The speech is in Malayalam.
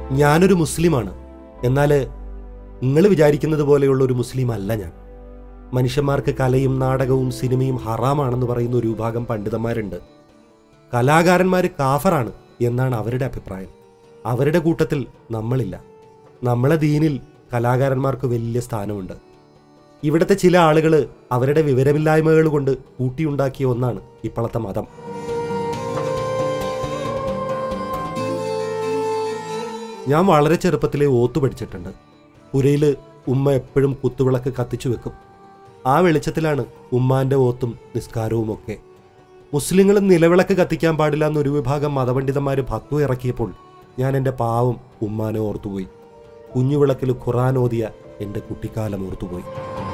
ഞാനൊരു മുസ്ലിമാണ് എന്നാൽ നിങ്ങൾ വിചാരിക്കുന്നത് പോലെയുള്ള ഒരു മുസ്ലിം അല്ല ഞാൻ മനുഷ്യന്മാർക്ക് കലയും നാടകവും സിനിമയും ഹറാമാണെന്ന് പറയുന്ന ഒരു വിഭാഗം പണ്ഡിതന്മാരുണ്ട് കലാകാരന്മാർ കാഫറാണ് എന്നാണ് അവരുടെ അഭിപ്രായം അവരുടെ കൂട്ടത്തിൽ നമ്മളില്ല നമ്മളെ ദീനിൽ കലാകാരന്മാർക്ക് വലിയ സ്ഥാനമുണ്ട് ഇവിടുത്തെ ചില ആളുകൾ അവരുടെ വിവരമില്ലായ്മകൾ കൊണ്ട് കൂട്ടിയുണ്ടാക്കിയ ഒന്നാണ് ഇപ്പോഴത്തെ മതം ഞാൻ വളരെ ചെറുപ്പത്തിലെ ഓത്തു പഠിച്ചിട്ടുണ്ട് പുരയിൽ ഉമ്മ എപ്പോഴും കുത്തുവിളക്ക് കത്തിച്ചു വെക്കും ആ വെളിച്ചത്തിലാണ് ഉമ്മാന്റെ ഓത്തും നിസ്കാരവും ഒക്കെ മുസ്ലിങ്ങൾ നിലവിളക്ക് കത്തിക്കാൻ പാടില്ല എന്നൊരു വിഭാഗം മതപണ്ഡിതന്മാർ ഭത്വ ഇറക്കിയപ്പോൾ ഞാൻ എൻ്റെ പാവം ഉമ്മാനെ ഓർത്തുപോയി കുഞ്ഞുവിളക്കിൽ ഖുറാൻ ഓതിയ എൻ്റെ കുട്ടിക്കാലം ഓർത്തുപോയി